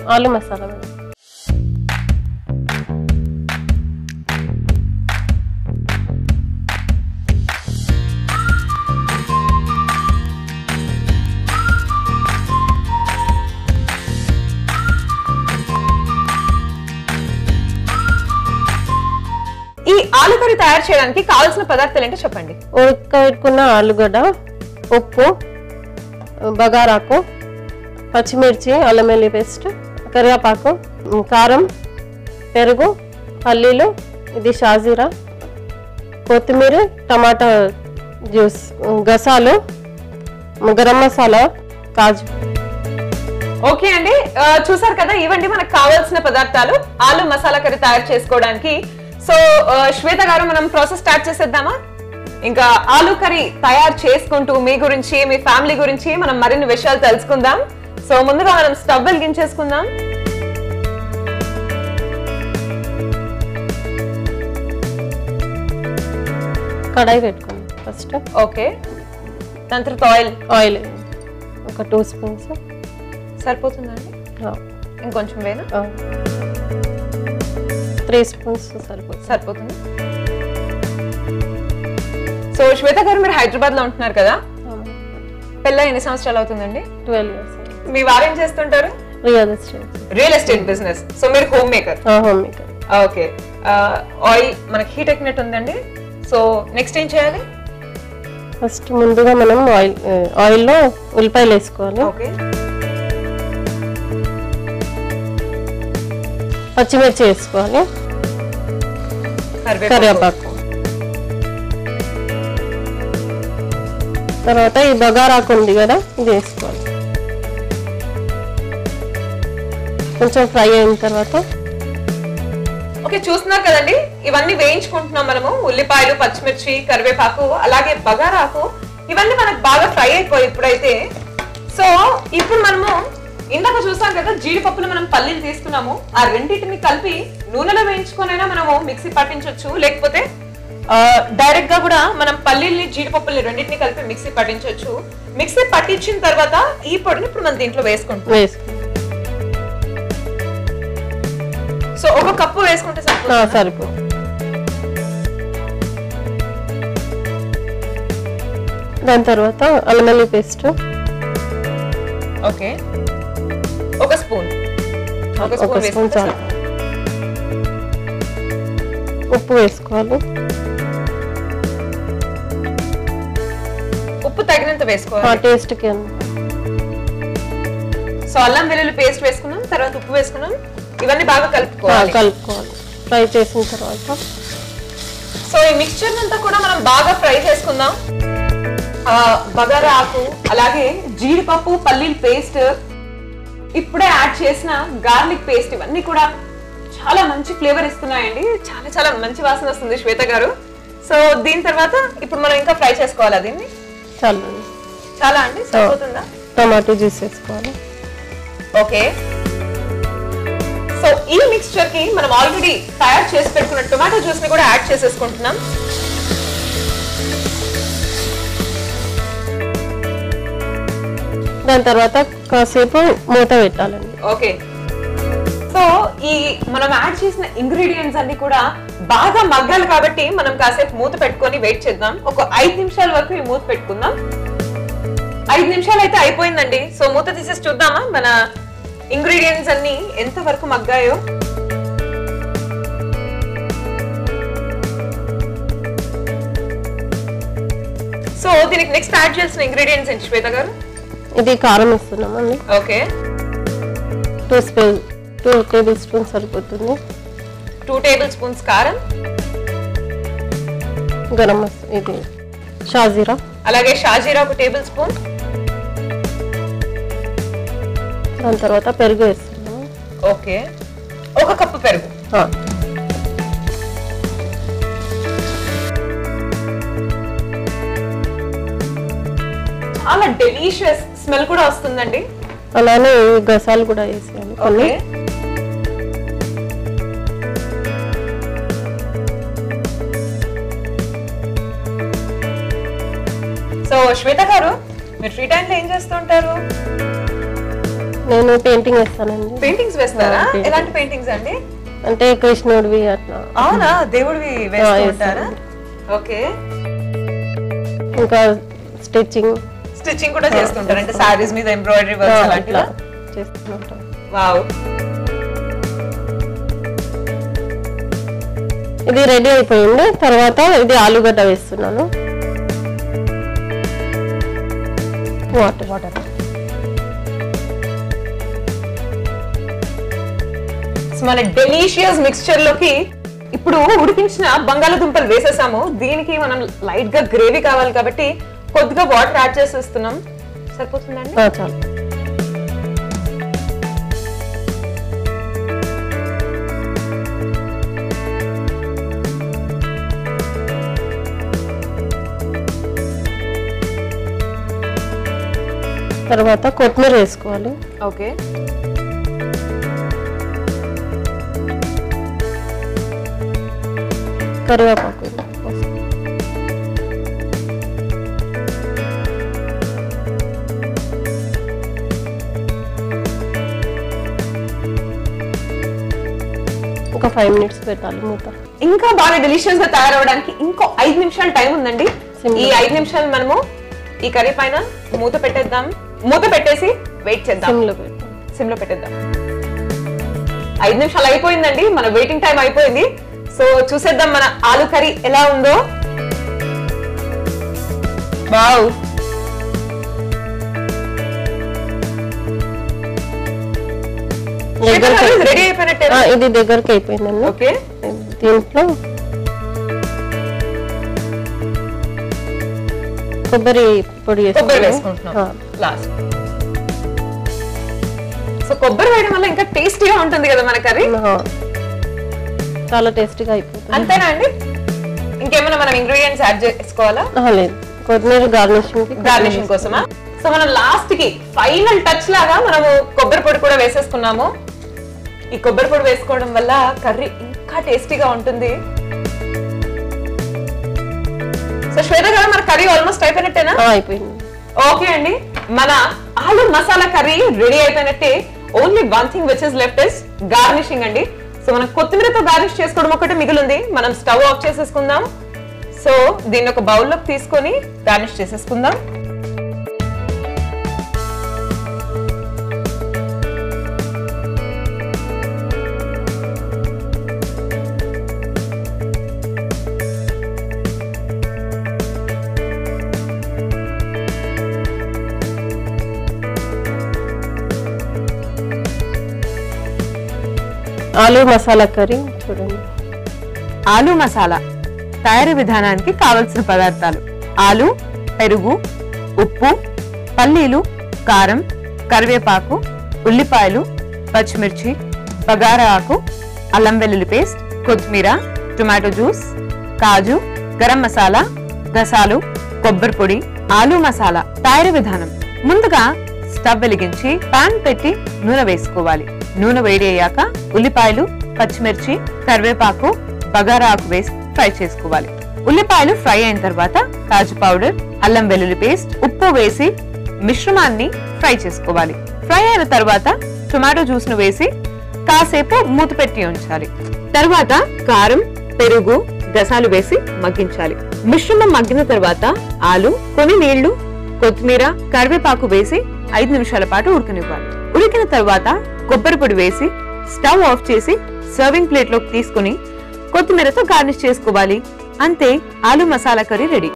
ఆలు మసాలా మేడం ఈ ఆలు కర్రీ తయారు చేయడానికి కావాల్సిన పదార్థాలు ఏంటో చెప్పండి ఉడకబెట్టుకున్న ఆలుగడ్డ ఉప్పు బగారాకు పచ్చిమిర్చి అల్లం వెల్లి పేస్ట్ కరివేపాకు ఉమ్, కారం పెరుగు పల్లీలు ఇది షాజీరా కొత్తిమీర టమాటా జ్యూస్ ఉమ్, గసాలు ఉమ్, గరం మసాలా కాజు ఓకే అండి ఆ, చూసారు కదా ఇవండి మనకు కావాల్సిన పదార్థాలు ఆలు మసాలా కర్రీ తయారు చేసుకోవడానికి సో ఆ, శ్వేత గారు మనం ప్రాసెస్ స్టార్ట్ చేసేద్దామా ఇంకా ఆలు కర్రీ తయారు చేసుకుంటూ మీ గురించి మీ ఫ్యామిలీ గురించి మనం మరిన్ని విషయాలు తెలుసుకుందాం సో ముందుగా మనం స్టవ్ వెలిగించేసుకుందాం కడాయి పెట్టుకోండి ఫస్ట్ ఓకే దాని తర్వాత ఆయిల్ ఆయిల్ ఒక టూ స్పూన్స్ సరిపోతుందండి ఇంకొంచెం వేనా త్రీ స్పూన్స్ సరిపోతుంది సరిపోతుంది సో శ్వేత గారు మీరు హైదరాబాద్ లో ఉంటున్నారు కదా పెళ్ళ ఎన్ని సంవత్సరాలు అవుతుందండి ట్వెల్వ్ ఇయర్స్ మీ వారేం చేస్తుంటారు real estate real estate business so మీరు homemaker homemaker okay oil మనకి హీట్ ఎక్కినట్టు ఉందండి సో నెక్స్ట్ ఏం చేయాలి ఫస్ట్ ముందుగా మనం ఆయిల్ ఆయిల్లో ఉల్లిపాయలు వేసుకోవాలి ఓకే పచ్చిమిర్చి వేసుకోవాలి కరివేపాకు తర్వాత ఈ బగారాకు ఉంది కదా ఇది వేసుకోవాలి కొంచెం ఫ్రై అయిన తర్వాత ఓకే చూస్తున్నారు కదండి ఇవన్నీ వేయించుకుంటున్నాం మనము ఉల్లిపాయలు పచ్చిమిర్చి కరివేపాకు అలాగే బగారాకు ఇవన్నీ మనకు బాగా ఫ్రై అయిపోయి ఇప్పుడైతే సో ఇప్పుడు మనము ఇందాక చూసాం కదా జీడిపప్పులు మనం పల్లీలు తీసుకున్నాము ఆ రెండింటిని కలిపి నూనెలో వేయించుకొనైనా మనము మిక్సీ పట్టించవచ్చు లేకపోతే డైరెక్ట్ గా కూడా మనం పల్లీల్ని జీడిపప్పుల్ని రెండింటిని కలిపి మిక్సీ పట్టించవచ్చు మిక్సీ పట్టించిన తర్వాత ఈ పొడిని ఇప్పుడు మనం దీంట్లో వేసుకుంటాం వేసుకోవాలి సో ఒక కప్పు వేసుకుంటే ఆ, సరిపోతుంది సరిపోతుంది దాని తర్వాత అల్లం వెల్లుల్లి పేస్ట్ ఓకే ఒక స్పూన్ ఒక ఒక స్పూన్ స్పూన్ వేసుకుంటే చాలు ఉప్పు వేసుకోవాలి ఉప్పు తగినంత ఆ వేసుకోవాలి టేస్ట్కి సో అల్లం వెల్లుల్లి పేస్ట్ వేసుకున్నాం తర్వాత ఉప్పు వేసుకున్నాం ఇవన్నీ బాగా కలుపుకోవాలి కలుపుకోవాలి ఫ్రై చేసిన తర్వాత సో ఈ మిక్చర్ అంతా కూడా మనం బాగా ఫ్రై చేసుకుందాం ఆ, బగారా ఆకు అలాగే జీడిపప్పు పల్లీల పేస్ట్ ఇప్పుడే యాడ్ చేసిన గార్లిక్ పేస్ట్ ఇవన్నీ కూడా చాలా మంచి ఫ్లేవర్ ఇస్తున్నాయండి చాలా చాలా మంచి వాసన వస్తుంది శ్వేత గారు సో దీని తర్వాత ఇప్పుడు మనం ఇంకా ఫ్రై చేసుకోవాలా దీన్ని చాలు చాలా అండి సరిపోతుందా టమాటో జ్యూస్ వేసుకోవాలి ఓకే సో ఈ మిక్స్చర్ కి మనం ఆల్రెడీ తయారు చేసి పెట్టుకున్న టొమాటో జ్యూస్ ని కూడా యాడ్ చేసేసుకుంటున్నాం దాని తర్వాత కాసేపు మూత పెట్టాలండి ఓకే సో ఈ మనం యాడ్ చేసిన ఇంగ్రీడియంట్స్ అన్ని కూడా బాగా మగ్గాలి కాబట్టి మనం కాసేపు మూత పెట్టుకొని వెయిట్ చేద్దాం ఒక ఐదు నిమిషాల వరకు ఈ మూత పెట్టుకుందాం ఐదు నిమిషాలు అయితే అయిపోయిందండి సో మూత తీసేసి చూద్దామా మన ఇంగ్రీడియంట్స్ అన్ని ఎంత వరకు మగ్గాయో సో దీనికి నెక్స్ట్ యాడ్ చేసిన ఇంగ్రీడియంట్స్ ఏంటి శ్వేత గారు ఇది కారం వేస్తున్నామండి okay two spoon two tablespoon సరిపోతుంది టూ టేబుల్ స్పూన్స్ కారం గరం మసా ఇది షాజీరా అలాగే షాజీరా ఒక టేబుల్ స్పూన్ దాని తర్వాత పెరుగు వేస్తున్నాము ఓకే ఒక కప్పు పెరుగు ఆ, చాలా డెలీషియస్ స్మెల్ కూడా వస్తుందండి అలానే ఈ గసాలు కూడా వేసేయాలి కొన్ని ఓకే సో శ్వేత గారు మీరు ఫ్రీ టైంలో ఏం చేస్తుంటారు నేను పెయింటింగ్ వేస్తానండి పెయింటింగ్స్ వేస్తారా ఆ, painting. ఎలాంటి పెయింటింగ్స్ అండి అంటే కృష్ణుడివి అట్లా అవునా దేవుడివి వేస్తూ ఆ, ఉంటారా ఓకే ఇంకా స్టిచ్చింగ్ స్టిచ్చింగ్ కూడా చేస్తుంటారు అంటే సారీస్ మీద ఎంబ్రాయిడరీ వర్క్ అట్లా అలాంటివా చేస్తుంటాం వావ్ ఇది రెడీ అయిపోయింది తర్వాత ఇది ఆలుగడ్డ వేస్తున్నాను వాటర్ వాటర్ సో మన డెలీషియస్ మిక్స్చర్ లోకి ఇప్పుడు ఉడికించిన బంగాళాదుంపలు వేసేసాము దీనికి మనం లైట్ గా గ్రేవీ కావాలి కాబట్టి కొద్దిగా వాటర్ యాడ్ చేసేస్తున్నాం సరిపోతుందండి చాలు తర్వాత కొత్తిమీర వేసుకోవాలి ఓకే కరివేపాకు ఒక ఫైవ్ మినిట్స్ పెట్టాలి మూత ఇంకా బాగా డెలిషియస్ గా తయారవడానికి ఇంకో ఐదు నిమిషాలు టైం ఉందండి Simple. ఈ ఐదు నిమిషాలు మనము ఈ కర్రీ పైన మూత పెట్టేద్దాం మూత పెట్టేసి వెయిట్ చేద్దాం సిమ్లో పెట్టాలి సిమ్ లో పెట్టేద్దాం ఐదు నిమిషాలు అయిపోయిందండి మన వెయిటింగ్ టైం అయిపోయింది సో చూసేద్దాం మన ఆలు కర్రీ ఎలా ఉందో వావ్ దగ్గరికి రెడీ అయిపోయినట్టే ఆ, ఇది దగ్గరికి అయిపోయిందండి ఓకే దీంట్లో కొబ్బరి పొడి కొబ్బరి వేసుకున్నాం. వేసుకుంటున్నాం లాస్ట్ సో కొబ్బరి వేయడం వల్ల ఇంకా టేస్టీగా ఉంటుంది కదా మన కర్రీ ఆ, చాలా టేస్టీగా అయిపోతుంది అంతేనా అండి ఇంకేమైనా మనం ఇంగ్రీడియంట్స్ యాడ్ చేసుకోవాలా ఆ, లేదు కొత్తిమీర గార్నిషింగ్ గార్నిషింగ్ కోసమా సో మనం లాస్ట్ కి ఫైనల్ టచ్ లాగా మనము కొబ్బరి పొడి కూడా వేసేసుకున్నాము ఈ కొబ్బరి పొడి వేసుకోవడం వల్ల కర్రీ ఇంకా టేస్టీగా ఉంటుంది సో శ్వేత గారు మన కర్రీ ఆల్మోస్ట్ అయిపోయినట్టేనా అయిపోయింది ఓకే అండి మన ఆలు మసాలా కర్రీ రెడీ అయిపోయినట్టే only one thing which is left is garnishing అండి సో మనం కొత్తిమీరతో గార్నిష్ చేసుకోవడం ఒకటి మిగిలింది మనం స్టవ్ ఆఫ్ చేసేసుకుందాం సో దీన్ని ఒక బౌల్లోకి తీసుకొని గార్నిష్ చేసేసుకుందాం ఆలు మసాలా కర్రీ చూడండి ఆలు మసాలా తయారీ విధానానికి కావలసిన పదార్థాలు ఆలు పెరుగు ఉప్పు పల్లీలు కారం కరివేపాకు ఉల్లిపాయలు పచ్చిమిర్చి బగారా ఆకు అల్లం వెల్లుల్లి పేస్ట్ కొత్తిమీర టొమాటో జ్యూస్ కాజు గరం మసాలా గసాలు కొబ్బరి పొడి ఆలు మసాలా తయారీ విధానం ముందుగా స్టవ్ వెలిగించి పాన్ పెట్టి నూనె వేసుకోవాలి నూనె వేడి అయ్యాక ఉల్లిపాయలు పచ్చిమిర్చి కరివేపాకు బగారా ఆకు వేసి ఫ్రై చేసుకోవాలి ఉల్లిపాయలు ఫ్రై అయిన తర్వాత కాజు పౌడర్ అల్లం వెల్లుల్లి పేస్ట్ ఉప్పు వేసి మిశ్రమాన్ని ఫ్రై చేసుకోవాలి ఫ్రై అయిన తర్వాత టొమాటో జ్యూస్ ను వేసి కాసేపు మూత పెట్టి ఉంచాలి తర్వాత కారం పెరుగు గసాలు వేసి మగ్గించాలి మిశ్రమం మగ్గిన తర్వాత ఆలు కొన్ని నీళ్లు కొత్తిమీర కరివేపాకు వేసి ఐదు నిమిషాల పాటు ఉడకనివ్వాలి ఉడికిన తర్వాత కొబ్బరి పొడి వేసి స్టవ్ ఆఫ్ చేసి సర్వింగ్ ప్లేట్ లోకి తీసుకుని కొత్తిమీరతో గార్నిష్ చేసుకోవాలి అంతే ఆలు మసాలా కర్రీ రెడీ